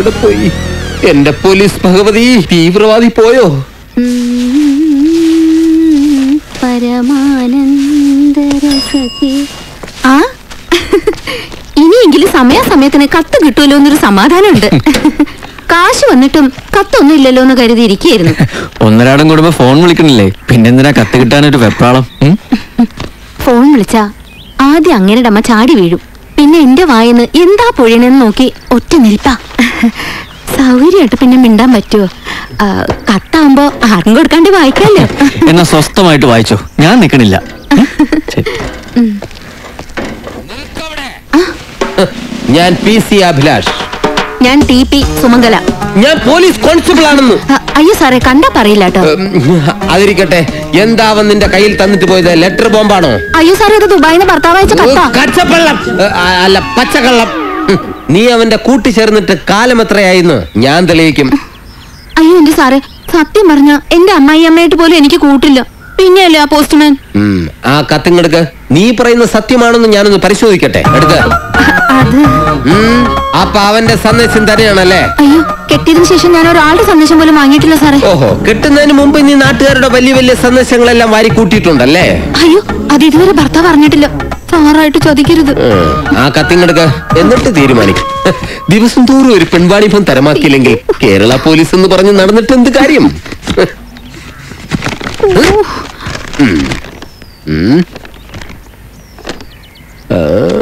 ഇവിടെ പോയി എന്റെ പോലീസ് ഭഗവതി തീവ്രവാദി പോയോ പരമാനന്ദരസതി ആ ഇനിയെങ്കിലും സമയാസമയത്തിന് കത്ത് കിട്ടുമല്ലോ എന്നൊരു സമാധാനമുണ്ട് കാശ് വന്നിട്ടും കത്തൊന്നും ഇല്ലല്ലോ എന്ന് കരുതിയിരിക്കുകയായിരുന്നു ഒന്നരാടം കൂടുമ്പോ ഫോൺ വിളിക്കണില്ലേ പിന്നെന്തിനാ കത്ത് കിട്ടാനൊരു വെപ്രാളം ഉം? ഫോൺ വിളിച്ചാ ആദ്യം അങ്ങനെയുടെ അമ്മ ചാടി വീഴും പിന്നെ എന്റെ വായന്ന് എന്താ പൊഴിയണെന്ന് നോക്കി ഒറ്റ നിൽപ്പാ സൗകര്യമായിട്ട് പിന്നെ മിണ്ടാൻ പറ്റുമോ ആ, കത്താവുമ്പോ ആർക്കും കൊടുക്കാണ്ട് വായിക്കാലോ എന്നാ സ്വസ്ഥമായിട്ട് വായിച്ചോ ഞാൻ നിക്കണില്ല ഉം? ശരി. ഞാൻ പി സി അഭിലാഷ് ഞാൻ ടി പി സുമംഗല ഞാൻ പോലീസ് കോൺസ്റ്റബിൾ ആണെന്ന് ആ, അയ്യോ സാറേ കണ്ടാ പറയില്ല കേട്ടോ ഉം, അതിരിക്കട്ടെ എന്താവൻ നിന്റെ കയ്യിൽ തന്നിട്ട് പോയത് ലെറ്റർ ബോംബാണോ അയ്യോ സാറേ ഇത് ദുബായിന്ന് ഭർത്താവ് അയച്ച കത്താ കച്ചപ്പള്ളം ഏ, ആ, അല്ല പച്ചക്കള്ളം ഉം, നീ അവന്റെ കൂട്ടി ചേർന്നിട്ട് കാലം എത്രയായിന്ന് ഞാൻ തെളിയിക്കും അയ്യോ എന്റെ സാറേ സത്യം പറഞ്ഞ എന്റെ അമ്മായി അമ്മയായിട്ട് പോലും എനിക്ക് കൂട്ടില്ല പിന്നെയല്ലേ ആ പോസ്റ്റ്മാൻ ഉം, ആ കത്തിങ്ങെടുക്ക് നീ പറയുന്ന സത്യമാണെന്ന് ഞാനൊന്ന് പരിശോധിക്കട്ടെ എടുക്ക അത് ഉം, അപ്പൊ അവന്റെ സന്ദേശം തന്നെയാണല്ലേ അയ്യോ കെട്ടിയതിനു ശേഷം ഞാൻ ഒരാളുടെ സന്ദേശം പോലും വാങ്ങിയിട്ടില്ല സാറേ ഓഹോ കിട്ടുന്നതിന് മുമ്പ് നീ നാട്ടുകാരുടെ വലിയ വലിയ സന്ദേശങ്ങളെല്ലാം വാരി കൂട്ടിയിട്ടുണ്ടല്ലേ അയ്യോ അത് ഇതുവരെ ഭർത്താവ് അറിഞ്ഞിട്ടില്ല സാറായിട്ട് ചതിക്കരുത് ഉം, ആ കത്തിങ്ങെടുക്ക എന്നിട്ട് തീരുമാനിക്കും ദിവസം തോറും ഒരു പെൺവാണിഭം തരമാക്കിയില്ലെങ്കിൽ കേരള പോലീസ് എന്ന് പറഞ്ഞ് നടന്നിട്ട് എന്ത് കാര്യം ഉം. ഉം. ആ.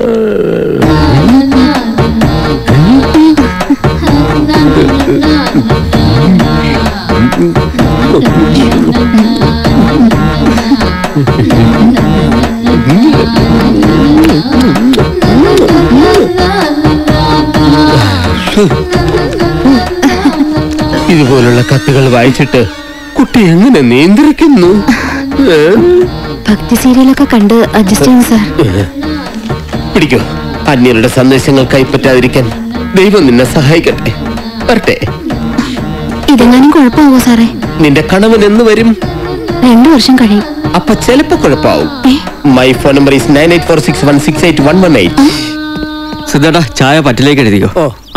ഇതുപോലുള്ള കത്തുകൾ വായിച്ചിട്ട് കുട്ടി എങ്ങനെ നിയന്ത്രിക്കുന്നു ഏ? ഭക്തി സീരിയലൊക്കെ കണ്ട് അഡ്ജസ്റ്റ് ചെയ്യുന്നു സാർ പിടിക്കോ അന്യരുടെ സന്ദേശങ്ങൾ കൈപ്പറ്റാതിരിക്കാൻ ദൈവം നിന്നെ സഹായിക്കട്ടെ വരട്ടെ ഇതെങ്ങാനും കുഴപ്പമാവോ സാറേ നിന്റെ കണവൻ എന്ന് വരും രണ്ടു വർഷം കഴിയും അപ്പൊ ചിലപ്പോ കുഴപ്പാവും ഏ? My phone number is nine eight four six one six eight one one eight സിദ്ധേട്ടാ ചായ പറ്റിലേക്ക് എഴുതിക്കോ ആ.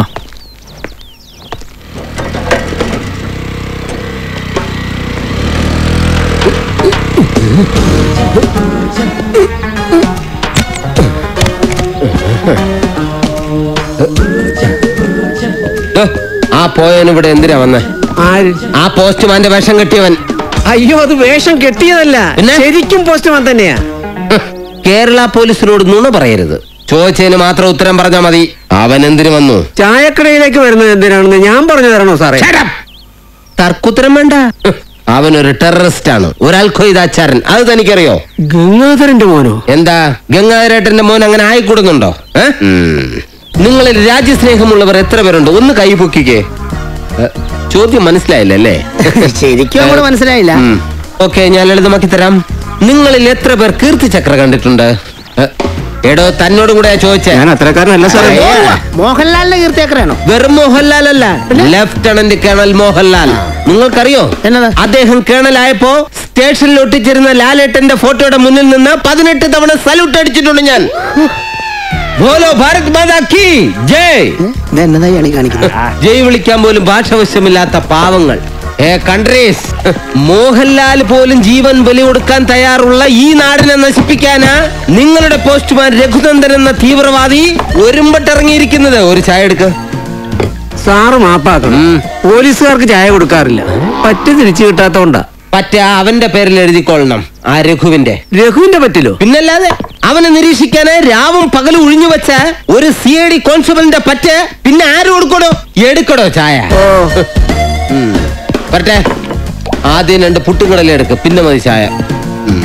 ആ പോയവൻ ഇവിടെ എന്തിനാ വന്നേ ആര് ആ പോസ്റ്റ്മാന്റെ വേഷം കെട്ടിയവൻ അയ്യോ അത് വേഷം കെട്ടിയതല്ല പിന്നെ? ശരിക്കും പോസ്റ്റ്മാൻ തന്നെയാ ഹ്, കേരള പോലീസിനോട് നുണ പറയരുത് ചോദിച്ചതിന് മാത്രം ഉത്തരം പറഞ്ഞാ മതി അവൻ എന്തിനു വന്നു ചായക്കടയിലേക്ക് വരുന്നത് എന്തിനാണെന്ന് ഞാൻ പറഞ്ഞു തരണോ സാറേ Shut up. തർക്കുത്തരം വേണ്ട ഹ്, അവനൊരു ടെററിസ്റ്റ് ആണ് ഒരു അൽഖ്വയ്ദാച്ചാരൻ അത് തനിക്കറിയോ ഗംഗാധരന്റെ മോനോ എന്താ ഗംഗാധരേട്ടന്റെ മോൻ അങ്ങനെ ആയിക്കൂടുന്നുണ്ടോ ഏ? ഉം. നിങ്ങളിൽ രാജ്യസ്നേഹമുള്ളവർ എത്ര പേരുണ്ട് ഒന്ന് കൈ പൊക്കിക്കേ ഏ, ചോദ്യം മനസ്സിലായില്ലല്ലേ ശരിക്കും അങ്ങോട്ട് മനസ്സിലായില്ല ഓക്കെ ഞാൻ ലളിതമാക്കി തരാം നിങ്ങളിൽ എത്ര പേർ കീർത്തി ചക്ര കണ്ടിട്ടുണ്ട് ഏ, എടോ തന്നോടും കൂടെ ചോദിച്ചേ ഞാൻ അത്രക്കാരനല്ല സാറേ അയ്യ. മോഹൻലാലിന്റെ കീർത്തിയാക്കറാണോ വെറും മോഹൻലാൽ അല്ല ലെഫ്റ്റനന്റ് കേണൽ മോഹൻലാൽ നിങ്ങൾക്കറിയോ എന്നതാ? അദ്ദേഹം കേണലായപ്പോ സ്റ്റേഷനിൽ ഒട്ടിച്ചിരുന്ന ലാലേട്ടന്റെ ഫോട്ടോയുടെ മുന്നിൽ നിന്ന് പതിനെട്ട് തവണ സല്യൂട്ട് അടിച്ചിട്ടുണ്ട് ഞാൻ ബോലോ ഭാരത് മാതാ കി ജയ് എന്നതായി അണി കാണിക്കുന്നത് ജയ് വിളിക്കാൻ പോലും ഭാഷവശമില്ലാത്ത പാവങ്ങൾ ഏ കൺട്രീസ് മോഹൻലാൽ പോലും ജീവൻ ബലി കൊടുക്കാൻ തയ്യാറുള്ള ഈ നാടിനെ നശിപ്പിക്കാനാ നിങ്ങളുടെ പോസ്റ്റ്മാൻ രഘുനന്ദൻ എന്ന തീവ്രവാദി ഒരുമ്പട്ടിറങ്ങിയിരിക്കുന്നത് ഒരു ചായ എടുക്ക സാറ് മാപ്പാക്കണം ഉം. പോലീസുകാർക്ക് ചായ കൊടുക്കാറില്ല പറ്റി തിരിച്ചു കിട്ടാത്തോണ്ടാ പറ്റ അവന്റെ പേരിൽ എഴുതിക്കൊള്ളണം ആ രഘുവിന്റെ രഘുവിന്റെ പറ്റില്ലോ പിന്നല്ലാതെ അവനെ നിരീക്ഷിക്കാന് രാവും പകലും ഒഴിഞ്ഞു വെച്ച ഒരു സി ഐ ഡി കോൺസ്റ്റബിളിന്റെ പറ്റ് പിന്നെ ആര് കൊടുക്കണോ എടുക്കടോ ചായ ഉം. വരട്ടെ ആദ്യം രണ്ട് പുട്ടുകടല എടുക്ക് പിന്നെ മതി ചായ ഉം.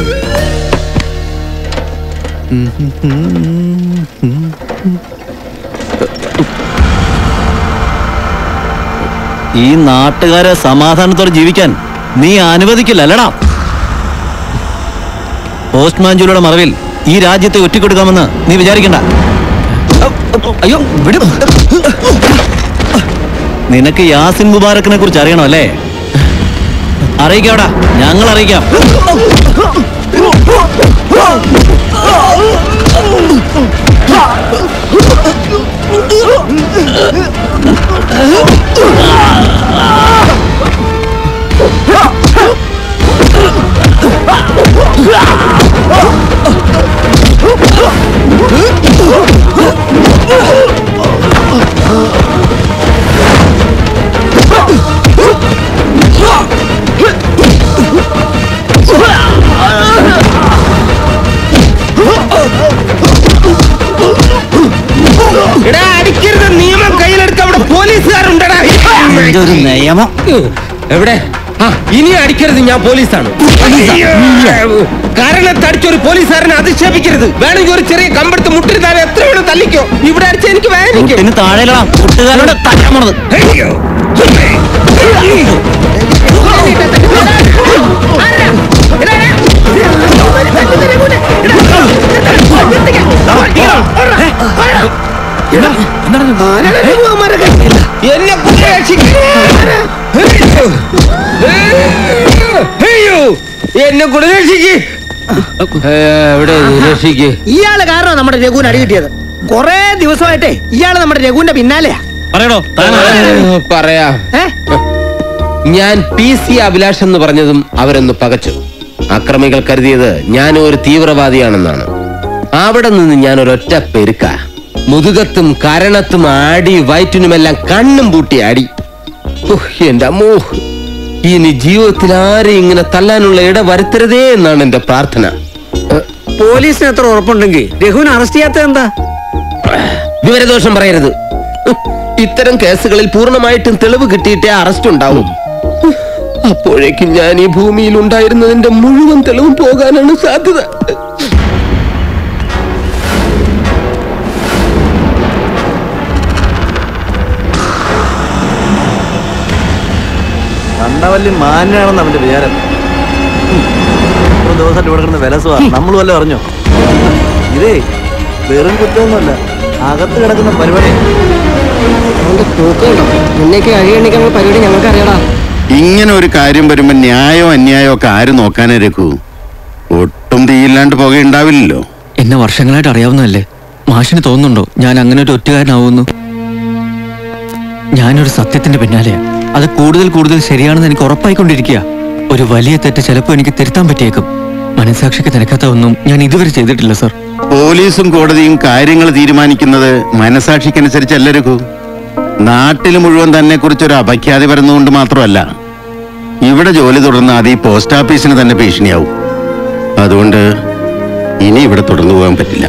ഈ നാട്ടുകാരെ സമാധാനത്തോടെ ജീവിക്കാൻ നീ അനുവദിക്കില്ല അല്ലടാ പോസ്റ്റ്മാൻ ജോലിയുടെ മറവിൽ ഈ രാജ്യത്തെ ഒറ്റിക്കൊടുക്കാമെന്ന് നീ വിചാരിക്കണ്ട അയ്യോ വിടും നിനക്ക് യാസിൻ മുബാറക്കിനെ കുറിച്ച് അറിയണം അല്ലേ അറിയിക്കാടാ ഞങ്ങൾ അറിയിക്കാം എടാ അടിക്കരുത് നിയമം കയ്യിലെടുത്ത് അവിടെ പോലീസുകാരുണ്ടടാ ഒരു നിയമം എവിടെ ആ ഇനി അടിക്കരുത് ഞാൻ പോലീസാണ് കാരണത്തടിച്ചൊരു പോലീസുകാരനെ അധിക്ഷേപിക്കരുത് വേണമെങ്കിൽ ഒരു ചെറിയ കമ്പെടുത്ത് മുട്ടിരുന്നാലും എത്ര വേണം തല്ലിക്കോ ഇവിടെ അടിച്ച എനിക്ക് വേദനിക്കും കുട്ടിന് താഴെയിലടാ കൂട്ടുകാരോട് തല്ലാൻ പോണത് അയ്യോ. എന്നെ കുത്തി രക്ഷിക്കണേ. അയ്യോ എന്നെ കൂടെ രക്ഷിക്ക് എവിടെ രക്ഷിക്ക് ഇയാള് കാരണം നമ്മുടെ രഘുവിന് അടി കിട്ടിയത് കൊറേ ദിവസമായിട്ടേ ഇയാള് നമ്മുടെ രഘുവിന്റെ പിന്നാലെയാ പറയടോ താൻ പറയാ ഏ ഞാൻ പി സി അഭിലാഷ് എന്ന് പറഞ്ഞതും അവരൊന്ന് പകച്ചു അക്രമികൾ കരുതിയത് ഞാൻ ഒരു തീവ്രവാദിയാണെന്നാണ് അവിടെ നിന്ന് ഞാൻ ഒരൊറ്റ പെരുക്ക മുതുകത്തും കരണത്തും ആടി വയറ്റിനുമെല്ലാം കണ്ണും പൂട്ടി ആടി ഉഹ്, എന്റെ അമ്മോ ഇനി ജീവിതത്തിൽ ആരെയും ഇങ്ങനെ തല്ലാനുള്ള ഇട വരുത്തരുതേ എന്നാണ് എന്റെ പ്രാർത്ഥന പോലീസിന് എത്ര ഉറപ്പുണ്ടെങ്കിൽ രഘുവിനെ അറസ്റ്റ് ചെയ്യാത്ത എന്താ വിവരദോഷം പറയരുത് ഉഹ്, ഇത്തരം കേസുകളിൽ പൂർണ്ണമായിട്ടും തെളിവ് കിട്ടിയിട്ടേ അറസ്റ്റ് ഉണ്ടാവും ഉഹ്, അപ്പോഴേക്കും ഞാൻ ഈ ഭൂമിയിൽ ഉണ്ടായിരുന്നതിന്റെ മുഴുവൻ തെളിവും പോകാനാണ് സാധ്യത കണ്ടവല്ലി മാനാണെന്ന് അവന്റെ വിചാരം ഉം. ഒരു ദിവസമായിട്ട് ഇവിടെ കിടന്ന് വിലസുവാ നമ്മൾ വല്ല അറിഞ്ഞോ ഇതേ വെറും കുറ്റമൊന്നുമല്ല അകത്ത് കിടക്കുന്ന പരിപാടി നിന്നേക്ക് കഴിയണിക്കാനുള്ള പരിപാടി ഞങ്ങൾക്ക് അറിയടാ ഇങ്ങനെ ഒരു കാര്യം വരുമ്പോ ന്യായോ അന്യായോ ഒക്കെ ആര് നോക്കാനേ രഘു ഒട്ടും തീയില്ലാണ്ട് പുകയുണ്ടാവില്ലല്ലോ എന്നെ വർഷങ്ങളായിട്ട് അറിയാവുന്നതല്ലേ മാഷിന് തോന്നുന്നുണ്ടോ ഞാൻ അങ്ങനെ ഒരു ഒറ്റുകാരനാവുന്നു ഞാനൊരു സത്യത്തിന്റെ പിന്നാലെയാ അത് കൂടുതൽ കൂടുതൽ ശരിയാണെന്ന് എനിക്ക് ഉറപ്പായിക്കൊണ്ടിരിക്കുക ഒരു വലിയ തെറ്റ് ചിലപ്പോൾ എനിക്ക് തിരുത്താൻ പറ്റിയേക്കും മനസാക്ഷിക്ക് നിരക്കാത്ത ഒന്നും ഞാൻ ഇതുവരെ ചെയ്തിട്ടില്ല സർ പോലീസും കോടതിയും കാര്യങ്ങൾ തീരുമാനിക്കുന്നത് മനസാക്ഷിക്കനുസരിച്ചല്ല രഘു നാട്ടിൽ മുഴുവൻ തന്നെ കുറിച്ച് ഒരു അപഖ്യാതി വരുന്നതുകൊണ്ട് മാത്രമല്ല ഇവിടെ ജോലി തുടർന്ന് അത് ഈ പോസ്റ്റ് ഓഫീസിന് തന്നെ ഭീഷണിയാവും അതുകൊണ്ട് ഇനി ഇവിടെ തുടർന്നു പോകാൻ പറ്റില്ല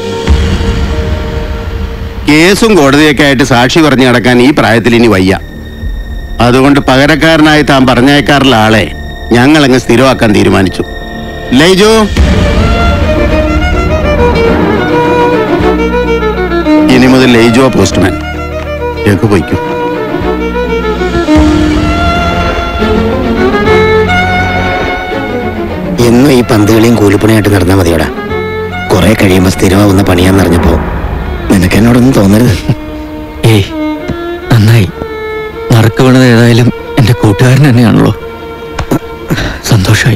കേസും കോടതിയൊക്കെ ആയിട്ട് സാക്ഷി പറഞ്ഞു നടക്കാൻ ഈ പ്രായത്തിൽ ഇനി വയ്യ അതുകൊണ്ട് പകരക്കാരനായി താൻ പറഞ്ഞയക്കാറുള്ള ആളെ ഞങ്ങളങ്ങ് സ്ഥിരമാക്കാൻ തീരുമാനിച്ചു ലൈജോ ഇനി മുതൽ ലൈജോ പോസ്റ്റ്മാൻ രഘു പോയിക്കും എന്നും ഈ പന്തുകളിയും കൂലിപ്പണിയായിട്ട് നടന്നാൽ മതിയോടാ കുറെ കഴിയുമ്പോൾ സ്ഥിരമാവുന്ന പണിയാന്നറിഞ്ഞപ്പോ നിനക്ക് എന്നോടൊന്നും തോന്നരുത് ഏയ് നന്നായി നറുക്ക് വീണത് ഏതായാലും എന്റെ കൂട്ടുകാരൻ തന്നെയാണല്ലോ സന്തോഷായി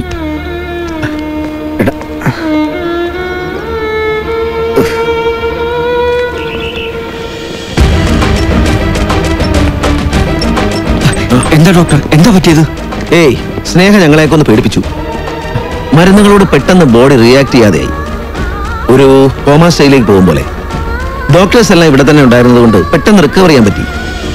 എന്താ ഡോക്ടർ എന്താ പറ്റിയത് ഏയ് സ്നേഹ ഞങ്ങളെയൊക്കെ ഒന്ന് പേടിപ്പിച്ചു മരുന്നുകളോട് പെട്ടെന്ന് ബോഡി റിയാക്ട് ചെയ്യാതെയായി ഒരു കോമാ സ്റ്റൈലേക്ക് പോകും പോലെ ഡോക്ടേഴ്സ് എല്ലാം ഇവിടെ തന്നെ ഉണ്ടായിരുന്നത് കൊണ്ട് പെട്ടെന്ന് റിക്കവർ ചെയ്യാൻ പറ്റി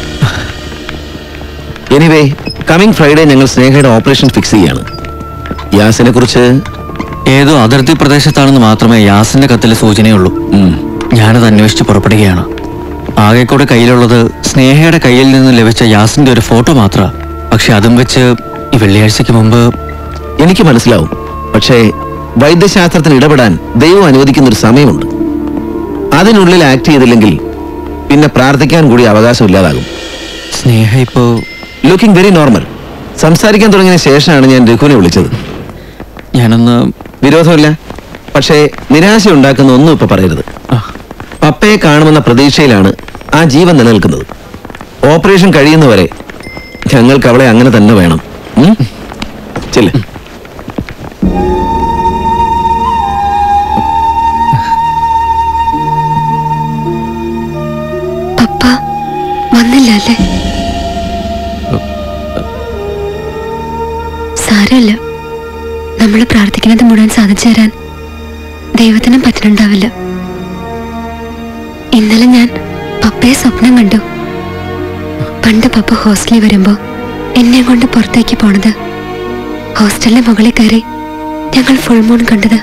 എനിവേ കമ്മിങ് ഫ്രൈഡേ ഞങ്ങൾ സ്നേഹയുടെ ഓപ്പറേഷൻ ഫിക്സ് ചെയ്യാണ് യാസിനെ കുറിച്ച് ഏതോ അതിർത്തി പ്രദേശത്താണെന്ന് മാത്രമേ യാസിന്റെ കത്തിലെ സൂചനയുള്ളൂ ഉം, ഞാനത് അന്വേഷിച്ച് പുറപ്പെടുകയാണ് ആകെ കൂടെ കയ്യിലുള്ളത് സ്നേഹയുടെ കയ്യിൽ നിന്ന് ലഭിച്ച യാസിന്റെ ഒരു ഫോട്ടോ മാത്ര പക്ഷെ അതും വെച്ച് ഈ വെള്ളിയാഴ്ചക്ക് മുമ്പ് എനിക്ക് മനസ്സിലാവും പക്ഷേ വൈദ്യശാസ്ത്രത്തിന് ഇടപെടാൻ ദൈവം അനുവദിക്കുന്ന ഒരു സമയമുണ്ട് അതിനുള്ളിൽ ആക്ട് ചെയ്തില്ലെങ്കിൽ പിന്നെ പ്രാർത്ഥിക്കാൻ കൂടി അവകാശമില്ലാതാകും സ്നേഹ ഇപ്പോ ലുക്കിംഗ് വെരി നോർമൽ സംസാരിക്കാൻ തുടങ്ങിയ ശേഷമാണ് ഞാൻ രഘുവിനെ വിളിച്ചത് ഞാനൊന്ന് വിരോധമില്ല പക്ഷേ നിരാശ ഉണ്ടാക്കുന്ന ഒന്നും ഇപ്പൊ പറയരുത് ആ, പപ്പയെ കാണുമെന്ന പ്രതീക്ഷയിലാണ് ആ ജീവൻ നിലനിൽക്കുന്നത് ഓപ്പറേഷൻ കഴിയുന്നവരെ ഞങ്ങൾക്ക് അവളെ അങ്ങനെ തന്നെ വേണം ഉം? ചെല്ല് നടന്നില്ല അല്ലേ സാരമില്ല നമ്മൾ പ്രാർത്ഥിക്കുന്നത് മുഴുവൻ സാധിച്ചു തരാൻ ദൈവത്തിനും പറ്റുന്നുണ്ടാവില്ല ഇന്നലെ ഞാൻ പപ്പയെ സ്വപ്നം കണ്ടു പണ്ട് പപ്പ ഹോസ്റ്റലിൽ വരുമ്പോ എന്നെ കൊണ്ട് പുറത്തേക്ക് പോണത് ഹോസ്റ്റലിന്റെ മുകളിൽ കയറി ഞങ്ങൾ ഫുൾ മൂൺ കണ്ടത്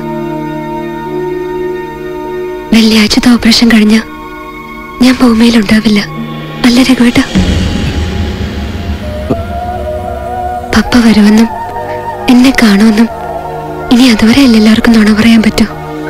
വെള്ളിയാഴ്ചത്തെ ഓപ്പറേഷൻ കഴിഞ്ഞ ഞാൻ ഭൂമിയിലുണ്ടാവില്ല അല്ല രഘുവേട്ട പപ്പ വരുമെന്നും എന്നെ കാണുമെന്നും ഇനി അതുവരെ അല്ല എല്ലാവർക്കും നുണ പറയാൻ പറ്റൂ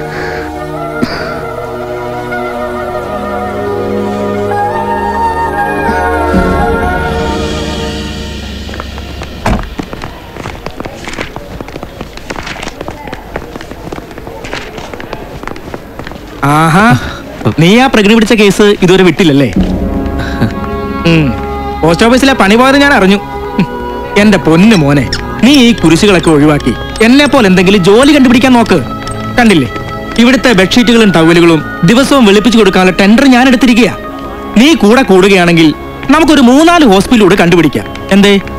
ആഹാ നീ ആ പ്രകൃതി പിടിച്ച കേസ് ഇതുവരെ വിട്ടില്ലല്ലേ ഉം. പോസ്റ്റ് ഓഫീസിലെ പണി പോയത് ഞാൻ അറിഞ്ഞു ഉം. എന്റെ പൊന്നു മോനെ നീ ഈ കുരിശുകളൊക്കെ ഒഴിവാക്കി എന്നെ പോലെ എന്തെങ്കിലും ജോലി കണ്ടുപിടിക്കാൻ നോക്ക് കണ്ടില്ലേ ഇവിടുത്തെ ബെഡ്ഷീറ്റുകളും ടവലുകളും ദിവസവും വെളുപ്പിച്ചു കൊടുക്കാനുള്ള ടെൻഡർ ഞാൻ എടുത്തിരിക്കുക നീ കൂടെ കൂടുകയാണെങ്കിൽ നമുക്കൊരു മൂന്നാല് ഹോസ്പിറ്റലൂടെ കണ്ടുപിടിക്കാം എന്തേ